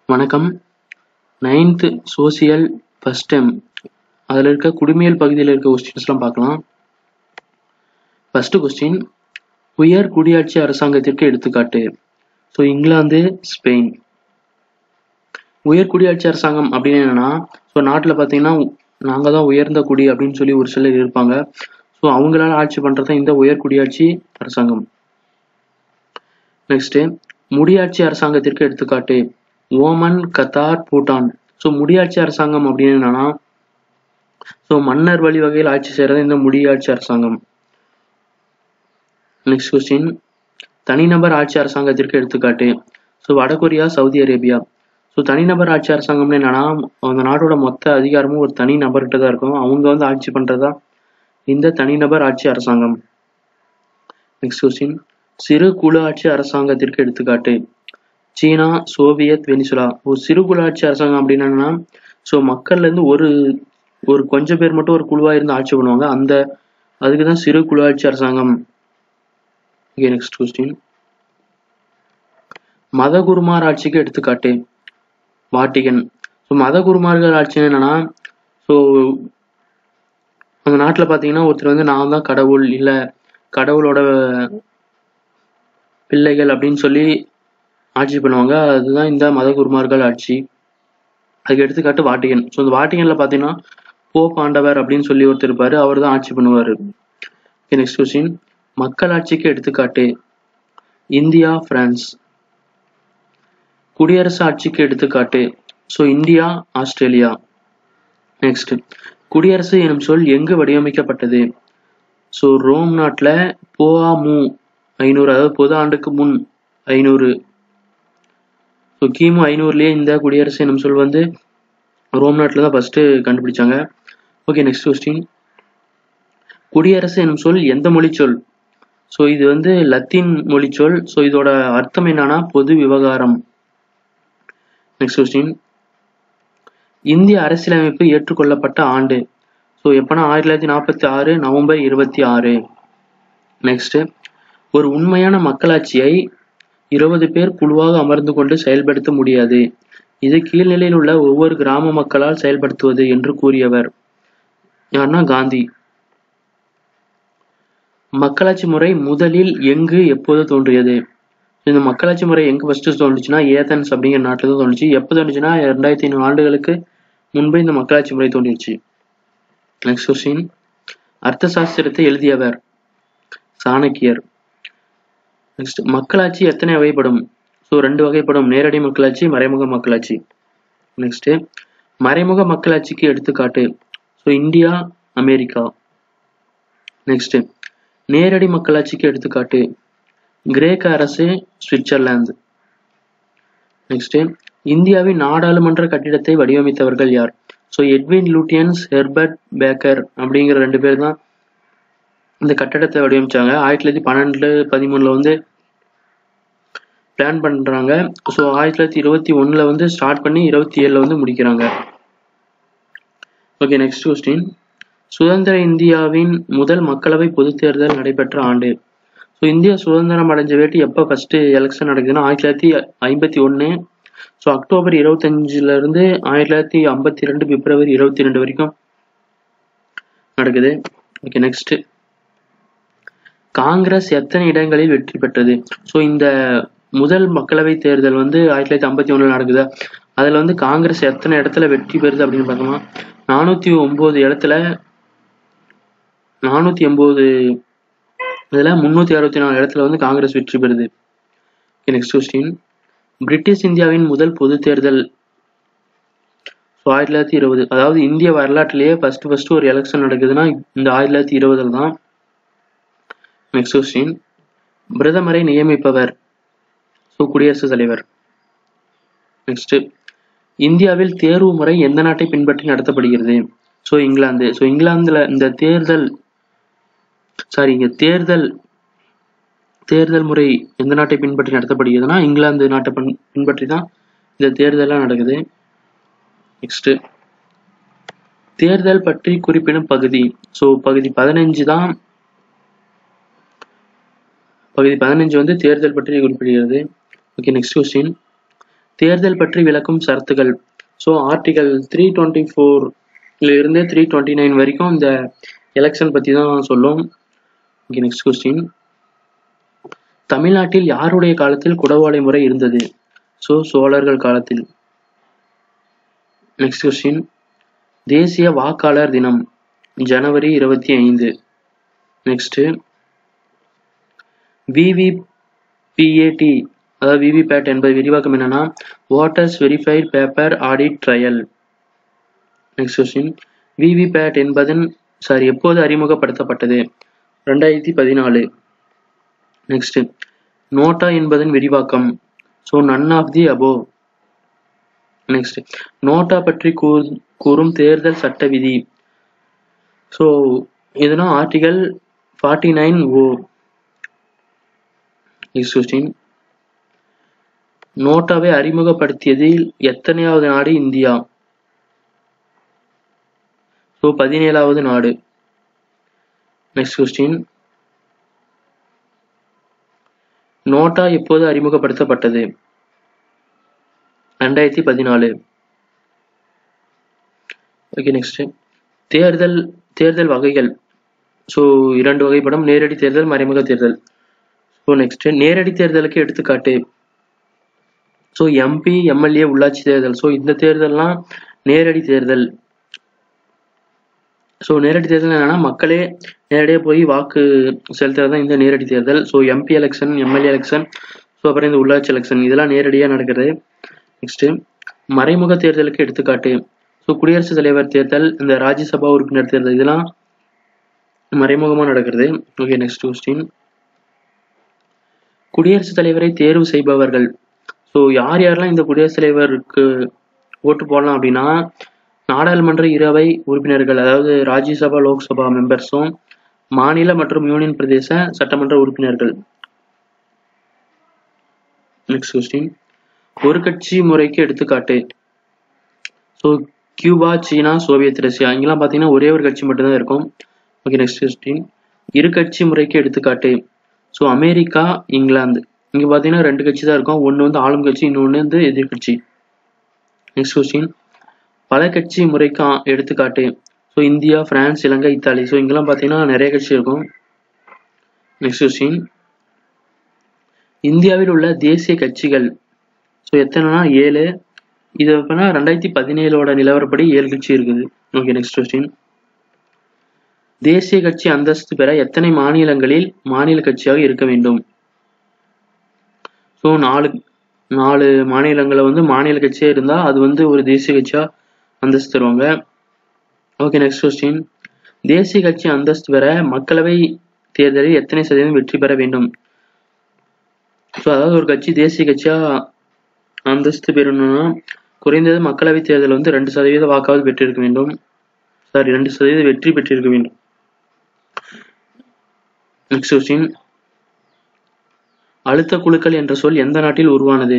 வணக்கம் ninth social first time அதில் இருக்க குடிமையல் பகுதியில் இருக்க கொஸ்டின்ஸ்லாம் பார்க்கலாம் ஃபர்ஸ்ட் கொஸ்டின் உயர் குடியாட்சி அரசாங்கத்திற்கு எடுத்துக்காட்டு ஸோ இங்கிலாந்து ஸ்பெயின் உயர் குடியாட்சி அரசாங்கம் அப்படின்னு என்னன்னா ஸோ நாட்டில் பார்த்தீங்கன்னா நாங்கள் தான் உயர்ந்த குடி அப்படின்னு சொல்லி ஒரு சிலர் இருப்பாங்க ஸோ அவங்களால ஆட்சி பண்ணுறது தான் இந்த உயர் குடியாட்சி அரசாங்கம் நெக்ஸ்ட்டு முடியாட்சி அரசாங்கத்திற்கு எடுத்துக்காட்டு ஓமன் கத்தார் பூட்டான் ஸோ முடியாட்சி அரசாங்கம் அப்படின்னு என்னன்னா ஸோ மன்னர் வழி வகையில் ஆட்சி செய்கிறது இந்த முடியாட்சி அரசாங்கம் நெக்ஸ்ட் கொஸ்டின் தனிநபர் ஆட்சி அரசாங்கத்திற்கு எடுத்துக்காட்டு ஸோ வடகொரியா சவுதி அரேபியா ஸோ தனிநபர் ஆட்சி அரசாங்கம்னு என்னன்னா அந்த நாட்டோட மொத்த அதிகாரமும் ஒரு தனி நபர்கிட்ட தான் இருக்கும் அவங்க வந்து ஆட்சி பண்றதா இந்த தனிநபர் ஆட்சி அரசாங்கம் நெக்ஸ்ட் கொஸ்டின் சிறு குழு ஆட்சி அரசாங்கத்திற்கு எடுத்துக்காட்டு சீனா சோவியத் வெனிசுலா ஒரு சிறு குழு ஆட்சி அரசாங்கம் அப்படின்னு என்னன்னா ஸோ மக்கள்ல இருந்து ஒரு ஒரு கொஞ்சம் பேர் மட்டும் ஒரு குழுவா இருந்து ஆட்சி பண்ணுவாங்க அந்த அதுக்கு தான் சிறு குழு ஆட்சி அரசாங்கம் ஓகே நெக்ஸ்ட் கொஸ்டின் மதகுருமார் ஆட்சிக்கு எடுத்துக்காட்டு வாட்டிகன் ஸோ மதகுருமார்கள் ஆட்சி என்னன்னா ஸோ அந்த நாட்டில் பார்த்தீங்கன்னா ஒருத்தர் வந்து நான் தான் கடவுள் இல்லை கடவுளோட பிள்ளைகள் அப்படின்னு சொல்லி ஆட்சி பண்ணுவாங்க அதுதான் இந்த மதகுருமார்கள் ஆட்சி அதுக்கு எடுத்துக்காட்டு வாட்டிகன் ஸோ இந்த வாட்டிகன்ல பார்த்தீங்கன்னா போப் ஆண்டவர் அப்படின்னு சொல்லி ஒருத்தர் இருப்பாரு அவர் தான் ஆட்சி பண்ணுவார் நெக்ஸ்ட் கொஸ்டின் மக்கள் ஆட்சிக்கு எடுத்துக்காட்டு இந்தியா பிரான்ஸ் குடியரசு ஆட்சிக்கு எடுத்துக்காட்டு ஸோ இந்தியா ஆஸ்திரேலியா நெக்ஸ்ட் குடியரசு எனும் சொல் எங்கு வடிவமைக்கப்பட்டது ஸோ ரோம் நாட்டில் போஆ மு ஐநூறு அதாவது பொது ஆண்டுக்கு முன் ஐநூறு ஸோ கிமு ஐநூறுலேயே இந்த குடியரசு எனும் சொல் வந்து ரோம் நாட்டில் தான் ஃபஸ்ட்டு கண்டுபிடிச்சாங்க ஓகே நெக்ஸ்ட் கொஸ்டின் குடியரசு எனும் சொல் எந்த மொழி சொல் ஸோ இது வந்து லத்தீன் மொழி சொல் ஸோ இதோட அர்த்தம் என்னன்னா பொது விவகாரம் நெக்ஸ்ட் கொஸ்டின் இந்திய அரசியலமைப்பு ஏற்றுக்கொள்ளப்பட்ட ஆண்டு ஸோ எப்போனா ஆயிரத்தி தொள்ளாயிரத்தி நாற்பத்தி ஆறு நவம்பர் இருபத்தி ஆறு நெக்ஸ்ட் ஒரு உண்மையான மக்களாட்சியை இருபது பேர் குழுவாக அமர்ந்து கொண்டு செயல்படுத்த முடியாது இது கீழ்நிலையில் உள்ள ஒவ்வொரு கிராம மக்களால் செயல்படுத்துவது என்று கூறியவர் யாருன்னா காந்தி மக்களாட்சி முறை முதலில் எங்கு எப்போது தோன்றியது இந்த மக்களாட்சி முறை எங்க ஃபர்ஸ்ட் தோணுச்சுன்னா ஏதன்ஸ் அப்படிங்கிற நாட்டில் தான் தோணுச்சு எப்போ தோணுச்சுன்னா ரெண்டாயிரத்தி ஐநூறு ஆண்டுகளுக்கு முன்பு இந்த மக்களாட்சி முறை தோன்றிடுச்சு நெக்ஸ்ட் கொஸ்டின் அர்த்த சாஸ்திரத்தை எழுதியவர் சாணக்கியர் நெக்ஸ்ட் மக்களாட்சி எத்தனை வகைப்படும் ஸோ ரெண்டு வகைப்படும் நேரடி மக்களாட்சி மறைமுக மக்களாட்சி நெக்ஸ்ட் மறைமுக மக்களாட்சிக்கு எடுத்துக்காட்டு ஸோ இந்தியா அமெரிக்கா நெக்ஸ்ட் நேரடி மக்களாட்சிக்கு எடுத்துக்காட்டு கிரேக்க அரசு சுவிட்சர்லாந்து நெக்ஸ்ட் இந்தியாவின் நாடாளுமன்ற கட்டிடத்தை வடிவமைத்தவர்கள் யார் so Edwin Lutyens Herbert Baker அப்படிங்கிற ரெண்டு பேர் தான் இந்த கட்டடத்தை வடிவமைச்சாங்க ஆயிரத்தி தொள்ளாயிரத்தி பன்னெண்டு பதிமூணுல வந்து பிளான் பண்றாங்க ஸோ ஆயிரத்தி தொள்ளாயிரத்தி இருபத்தி ஒண்ணுல வந்து ஸ்டார்ட் பண்ணி இருபத்தி ஏழுல வந்து முடிக்கிறாங்க ஓகே நெக்ஸ்ட் கொஸ்டின் சுதந்திர இந்தியாவின் முதல் மக்களவை பொதுத் தேர்தல் நடைபெற்ற ஆண்டு ஸோ இந்தியா சுதந்திரம் அடைஞ்ச வேட்டி எப்போ ஃபர்ஸ்ட் எலெக்ஷன் நடக்குதுன்னா ஆயிரத்தி தொள்ளாயிரத்தி ஐம்பத்தி ஒன்று ஸோ அக்டோபர் இருபத்தஞ்சுல இருந்து ஆயிரத்தி தொள்ளாயிரத்தி ஐம்பத்தி ரெண்டு பிப்ரவரி இருபத்தி ரெண்டு வரைக்கும் நடக்குது ஓகே நெக்ஸ்ட் காங்கிரஸ் எத்தனை இடங்களில் வெற்றி பெற்றது ஸோ இந்த முதல் மக்களவை தேர்தல் வந்து ஆயிரத்தி தொள்ளாயிரத்தி ஐம்பத்தி ஒண்ணுல நடக்குது அதுல வந்து காங்கிரஸ் எத்தனை இடத்துல வெற்றி பெறுது அப்படின்னு பார்த்தோம்னா நானூத்தி ஒன்பது இடத்துல நானூத்தி எண்பது இதுல முன்னூத்தி அறுபத்தி நாலு இடத்துல வந்து காங்கிரஸ் வெற்றி பெறுது நெக்ஸ்ட் கொஸ்டின் பிரிட்டிஷ் இந்தியாவின் முதல் பொது தேர்தல் ஸோ ஆயிரத்தி தொள்ளாயிரத்தி இருபது அதாவது இந்திய வரலாற்றிலேயே ஃபர்ஸ்ட் ஃபர்ஸ்ட் ஒரு எலெக்ஷன் நடக்குதுன்னா இந்த ஆயிரத்தி தொள்ளாயிரத்தி இருபதுல தான் நெக்ஸ்ட் கொஸ்டின் பிரதமரை நியமிப்பவர் ஸோ குடியரசுத் தலைவர் நெக்ஸ்ட் இந்தியாவில் தேர்வு முறை எந்த நாட்டை பின்பற்றி நடத்தப்படுகிறது ஸோ இங்கிலாந்து ஸோ இங்கிலாந்துல இந்த தேர்தல் சாரி இங்க தேர்தல் தேர்தல் முறை எந்த நாட்டை பின்பற்றி நடத்தப்படுகிறதுனா இங்கிலாந்து நாட்டை பின் பின்பற்றி தான் இந்த தேர்தலாம் நடக்குது நெக்ஸ்ட் தேர்தல் பற்றி குறிப்பிடும் பகுதி ஸோ பகுதி பதினஞ்சு தான் பகுதி பதினஞ்சு வந்து தேர்தல் பற்றி குறிப்பிடுகிறது ஓகே நெக்ஸ்ட் கொஸ்டின் தேர்தல் பற்றி விளக்கும் சரத்துகள் ஸோ ஆர்டிகல் த்ரீ டுவெண்ட்டி ஃபோர்ல இருந்து த்ரீ டுவெண்ட்டி நைன் வரைக்கும் இந்த எலெக்ஷன் பற்றி தான் சொல்லும் ஓகே நெக்ஸ்ட் கொஸ்டின் தமிழ்நாட்டில் யாருடைய காலத்தில் குடவாளை முறை இருந்தது ஸோ சோழர்கள் காலத்தில் நெக்ஸ்ட் கொஸ்டின் தேசிய வாக்காளர் தினம் ஜனவரி இருபத்தி ஐந்து நெக்ஸ்ட் விவிபிஏடி அதாவது விவிபேட் என்பது விரிவாக்கம் என்னன்னா voters verified paper audit trail next question VVPAT என்பதன் சாரி எப்போது அறிமுகப்படுத்தப்பட்டது ரெண்டாயிரத்தி பதினாலு நெக்ஸ்ட் நோட்டா என்பதன் விரிவாக்கம் so none of the above next NOTA பற்றி கூறும் தேர்தல் சட்ட விதி ஸோ இதுனா article forty nine O next question நோட்டாவை அறிமுகப்படுத்தியதில் எத்தனையாவது நாடு இந்தியா ஸோ பதினேழாவது நாடு நெக்ஸ்ட் கொஸ்டின் நோட்டா எப்போது அறிமுகப்படுத்தப்பட்டது ரெண்டாயிரத்தி பதினாலு ஓகே நெக்ஸ்ட் தேர்தல் தேர்தல் வகைகள் ஸோ இரண்டு வகைப்படும் நேரடி தேர்தல் மறைமுக தேர்தல் ஸோ நெக்ஸ்ட் நேரடி தேர்தலுக்கு எடுத்துக்காட்டு ஸோ எம்பி எம்எல்ஏ உள்ளாட்சி தேர்தல் ஸோ இந்த தேர்தல்லாம் நேரடி தேர்தல் ஸோ நேரடி தேர்தல் என்னன்னா மக்களே நேரடியாக போய் வாக்கு செலுத்துறது தான் இந்த நேரடி தேர்தல் so MP election MLA election so அப்புறம் இந்த உள்ளாட்சி எலெக்ஷன் இதெல்லாம் நேரடியாக நடக்கிறது நெக்ஸ்ட் மறைமுக தேர்தலுக்கு எடுத்துக்காட்டு ஸோ குடியரசுத் தலைவர் தேர்தல் இந்த ராஜ்யசபா உறுப்பினர் தேர்தல் இதெல்லாம் மறைமுகமாக நடக்கிறது ஓகே நெக்ஸ்ட் கொஸ்டின் குடியரசுத் தலைவரை தேர்வு செய்பவர்கள் ஸோ யார் யாரெல்லாம் இந்த குடியரசுத் தலைவருக்கு ஓட்டு போடலாம் அப்படின்னா நாடாளுமன்ற இரவை உறுப்பினர்கள் அதாவது ராஜ்யசபா லோக்சபா மெம்பர்ஸும் மாநில மற்றும் யூனியன் பிரதேச சட்டமன்ற உறுப்பினர்கள் நெக்ஸ்ட் கொஸ்டின் ஒரு கட்சி முறைக்கு எடுத்துக்காட்டு so Cuba China Soviet Russia இங்கெல்லாம் பார்த்தீங்கன்னா ஒரே ஒரு கட்சி மட்டும்தான் இருக்கும் ஓகே நெக்ஸ்ட் கொஸ்டின் இரு கட்சி முறைக்கு எடுத்துக்காட்டு ஸோ அமெரிக்கா இங்கிலாந்து இங்கே பார்த்தீங்கன்னா ரெண்டு கட்சி தான் இருக்கும் ஒன்று வந்து ஆளும் கட்சி இன்னொன்று வந்து எதிர்கட்சி நெக்ஸ்ட் கொஸ்டின் பல கட்சி முறைக்கு எடுத்துக்காட்டு so India France Ilangai Italy so இங்கெல்லாம் பார்த்தீங்கன்னா நிறைய கட்சி இருக்கும் நெக்ஸ்ட் கொஸ்டின் இந்தியாவில் உள்ள தேசிய கட்சிகள் ஸோ எத்தனைனா ஏழு இது எப்படின்னா ரெண்டாயிரத்தி பதினேழோட நிலவரப்படி ஏழு கட்சி இருக்குது ஓகே நெக்ஸ்ட் கொஸ்டின் தேசிய கட்சி அந்தஸ்து பெற எத்தனை மாநிலங்களில் மாநில கட்சியாக இருக்க வேண்டும் ஸோ நாலு நாலு மாநிலங்களில் வந்து மாநில கட்சியாக இருந்தால் அது வந்து ஒரு தேசிய கட்சியாக அந்தஸ்து தருவாங்க ஓகே நெக்ஸ்ட் கொஸ்டின் தேசிய கட்சி அந்தஸ்து பெற மக்களவை தேர்தலில் எத்தனை சதவீதம் வெற்றி பெற வேண்டும் ஸோ அதாவது ஒரு கட்சி தேசிய கட்சியாக அந்தஸ்து பெறணும்னா குறைந்தது மக்களவை தேர்தல் வந்து ரெண்டு சதவீத வாக்காவது பெற்றிருக்க வேண்டும் சாரி ரெண்டு சதவீத வெற்றி பெற்றிருக்க வேண்டும் நெக்ஸ்ட் கொஸ்டின் அழுத்த குழுக்கள் என்ற சொல் எந்த நாட்டில் உருவானது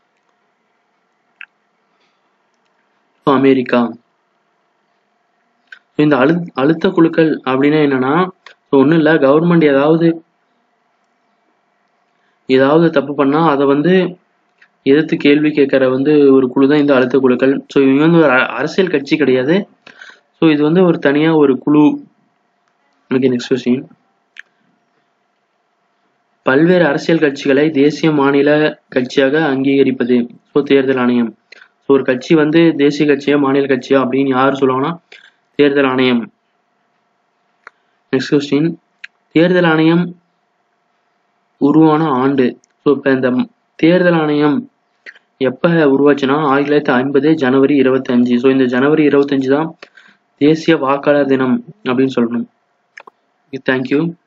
அமெரிக்கா இந்த அழு அழுத்த குழுக்கள் அப்படின்னா என்னன்னா ஒன்றும் இல்லை கவர்மெண்ட் ஏதாவது ஏதாவது தப்பு பண்ணா அதை வந்து எதிர்த்து கேள்வி கேட்கற வந்து ஒரு குழு தான் இந்த அழுத்த குழுக்கள் ஸோ இவங்க வந்து ஒரு அரசியல் கட்சி கிடையாது ஸோ இது வந்து ஒரு தனியாக ஒரு குழு ஓகே நெக்ஸ்ட் கொஸ்டின் பல்வேறு அரசியல் கட்சிகளை தேசிய மாநில கட்சியாக அங்கீகரிப்பது ஸோ தேர்தல் ஆணையம் ஸோ ஒரு கட்சி வந்து தேசிய கட்சியா மாநில கட்சியா அப்படின்னு யார் சொல்லுவாங்கன்னா தேர்தல் ஆணையம் நெக்ஸ்ட் கொஸ்டின் தேர்தல் ஆணையம் உருவான ஆண்டு ஸோ இப்போ இந்த தேர்தல் ஆணையம் எப்போ உருவாச்சுன்னா ஆயிரத்தி தொள்ளாயிரத்தி ஐம்பது ஜனவரி இருபத்தஞ்சு ஸோ இந்த ஜனவரி இருபத்தஞ்சு தான் தேசிய வாக்காளர் தினம் அப்படின்னு சொல்லணும் தேங்க்யூ